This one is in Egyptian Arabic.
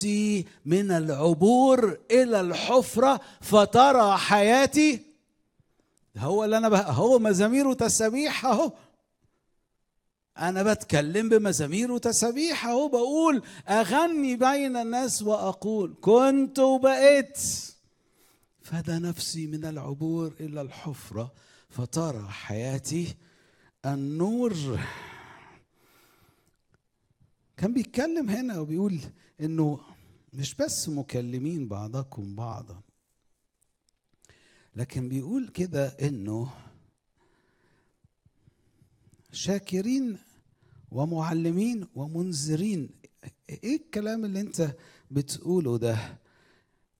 نفسي من العبور الى الحفره فترى حياتي هو اللي انا بقى هو مزامير وتسابيح اهو انا بتكلم بمزامير وتسابيح اهو بقول اغني بين الناس واقول كنت وبقيت فدى نفسي من العبور الى الحفره فترى حياتي النور كان بيتكلم هنا وبيقول انه مش بس مكلمين بعضكم بعضا لكن بيقول كده انه شاكرين ومعلمين ومنذرين ايه الكلام اللي انت بتقوله ده